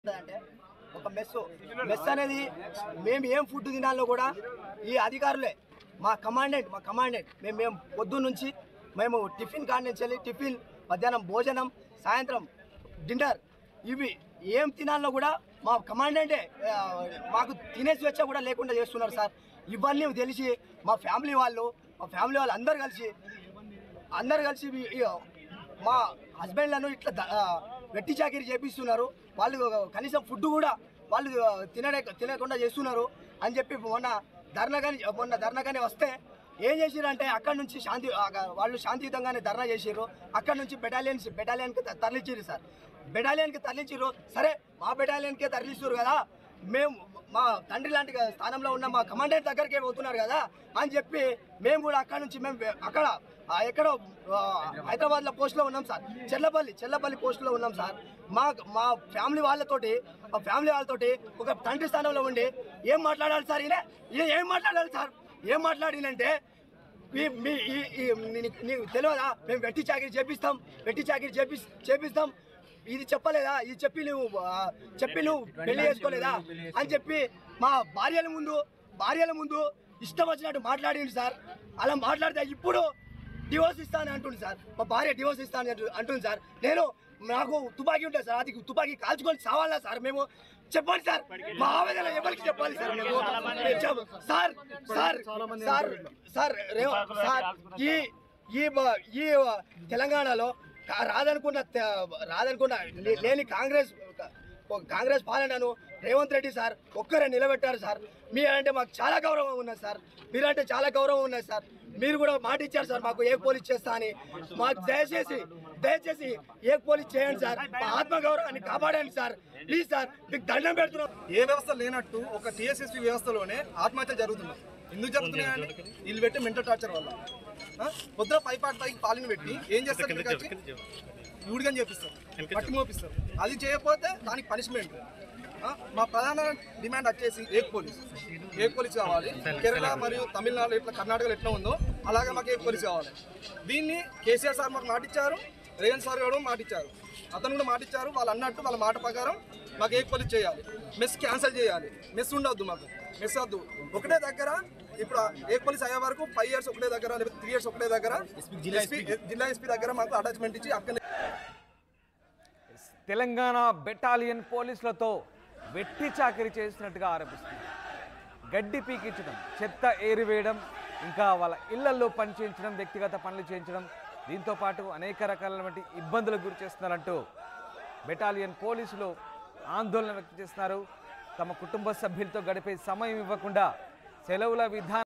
అంటే ఒక mess mess అనేది మేము ఏం ఫుడ్ తినాలో కూడా ఈ అధికారులే మా కమాండెంట్ మా కమాండెంట్ మేము మేము పొద్దున్న నుంచి మేము టిఫిన్ కాడి నుంచి వెళ్ళి టిఫిన్ మధ్యాహ్నం భోజనం సాయంత్రం డిన్నర్ ఇవి ఏం తినాలో కూడా మా కమాండెంటే ఆ, మాకు తినే స్వేచ్ఛ కూడా లేకుండా చేస్తున్నారు సార్ ఇవన్నీ తెలిసి మా ఫ్యామిలీ వాళ్ళు మా ఫ్యామిలీ వాళ్ళు అందరు కలిసి అందరు కలిసి ఈ- ఈ మా హస్బెండ్లను ఇట్లా ద- ఆ, వెట్టి చాకిరి చేపిస్తున్నారు వాళ్ళు కనీసం ఫుడ్ కూడా వాళ్ళు తినడే తినకుండా చేస్తున్నారు అని చెప్పి మొన్న ధర్నా కానీ మొన్న ధర్నా కానీ వస్తే ఏం చేసిరంటే అక్కడ నుంచి శాంతి ఆ, వాళ్ళు శాంతియుతంగానే ధర్నా చేసిర్రు అక్కడ నుంచి బెటాలియన్స్ బెటాలియన్కి త- తరలించిర్రు సార్ బెటాలియన్కి తరలించిర్రు సరే మా బెటాలియన్కే తరలిస్తున్నారు కదా మేము మా తండ్రి లాంటి స్థానంలో ఉన్న మా కమాండెంట్ దగ్గరికే పోతున్నారు కదా అని చెప్పి మేము కూడా అక్కడ నుంచి మేము వే- అక్కడ ఆ, ఎక్కడో ఆ, హైదరాబాద్లో పోస్ట్లో ఉన్నాం సార్ చెల్లపల్లి చెల్లపల్లి పోస్ట్లో ఉన్నాం సార్ మా మా ఫ్యామిలీ వాళ్ళతోటి మా ఫ్యామిలీ వాళ్ళతోటి ఒక తండ్రి స్థానంలో ఉండి ఏం మాట్లాడాలి సార్ ఈయన ఈయన ఏం మాట్లాడాలి సార్ ఏం మాట్లాడినంటే మీ మీ ఈ- ఈ నీ- నీకు తెలియదా మేము వెట్టి చాకిరి చేపిస్తాం వెట్టి చాకిరి చేపి చేపిస్తాం ఇది చెప్పలేదా ఇది చెప్పి నువ్వు ఆ, చెప్పి నువ్వు పెళ్లి చేసుకోలేదా అని చెప్పి మా భార్యల ముందు భార్యల ముందు ఇష్టం వచ్చినట్టు మాట్లాడింది సార్ అలా మాట్లాడితే ఇప్పుడు డివోర్స్ ఇస్తానని అంటుంది సార్ మా భార్య డివోర్స్ ఇస్తానని అంటు- అంటుంది సార్ నేను నాకు తుపాకీ ఉంటుంది సార్ అది తుపాకీ కాల్చుకొని చావాలా సార్ మేము చెప్పండి సార్ మా ఆవేదన ఎవరికి చెప్పాలి సార్ మేము మేము చెప్ప- సార్ సార్ సార్ సార్ రేవ- సార్ ఈ ఈ బ- ఈ తెలంగాణలో కా- రాదనుకున్న తె- రాదనుకున్న లే- లేని కాంగ్రెస్ ఒక కాంగ్రెస్ పాలనను రేవంత్ రెడ్డి సార్ ఒక్కరే నిలబెట్టారు సార్ మీ అంటే మాకు చాలా గౌరవం ఉన్నది సార్ మీరంటే చాలా గౌరవం ఉన్నది సార్ మీరు కూడా మాట ఇచ్చారు సార్ మాకు ఏ పోలీస్ చేస్తా అని మాకు దయచేసి దయచేసి ఏ పోలీస్ చేయండి సార్ మా ఆత్మ గౌరవాన్ని కాపాడండి సార్ ప్లీజ్ సార్ మీకు దండం పెడుతున్నాం ఏ వ్యవస్థ లేనట్టు ఒక టీఎస్ఎస్పీ వ్యవస్థలోనే ఆత్మహత్యలు జరుగుతున్నాయి ఎందుకు జరుగుతున్నాయండి వీళ్ళు పెట్టి మెంటల్ టార్చర్ వల్ల ఆ? పొద్దున పై పాట పైకి పాలిని పెట్టి ఏం చేస్తారు ఇక్కడికి వచ్చి ఊడిగని చేపిస్తారు పట్టి మోపిస్తారు అది చేయకపోతే దానికి పనిష్మెంట్ మా ప్రధాన డిమాండ్ వచ్చేసి ఏక్ పోలీస్ ఏక్ పోలీస్ కావాలి కేరళ మరియు తమిళనాడు ఇట్లా కర్ణాటకలో ఎట్లా ఉందో అలాగే మాకు ఏక్ పోలీస్ కావాలి దీన్ని కేసీఆర్ సార్ మాకు మాటిచ్చారు రేవంత్ సార్ కూడా మాటిచ్చారు అతను కూడా మాటిచ్చారు వాళ్ళు అన్నట్టు వాళ్ళ మాట ప్రకారం మాకు ఏక్ పోలీస్ చేయాలి మెస్ క్యాన్సిల్ చేయాలి మెస్ ఉండొద్దు మాకు మెస్ వద్దు ఒకటే దగ్గర ఇప్పుడు ఏక్ పోలీస్ అయ్యే వరకు ఫైవ్ ఇయర్స్ ఒకటే దగ్గర లేకపోతే త్రీ ఇయర్స్ ఒకటే దగ్గర SP జిల్లా ఎస్పీ దగ్గర మాకు అటాచ్మెంట్ ఇచ్చి అక్కడ తెలంగాణ బెటాలియన్ పోలీసులతో వెట్టి చాకరీ చేసినట్టుగా ఆరోపిస్తున్నారు గడ్డి పీకించడం చెత్త ఏరివేయడం ఇంకా వాళ్ళ ఇళ్లల్లో పని చేయించడం వ్యక్తిగత పనులు చేయించడం దీంతో పాటు అనేక రకాలైనటువంటి ఇబ్బందులకు గురి చేస్తున్నారంటూ బెటాలియన్ పోలీసులు ఆందోళన వ్యక్తం చేస్తున్నారు తమ కుటుంబ సభ్యులతో గడిపే సమయం ఇవ్వకుండా సెలవుల విధానం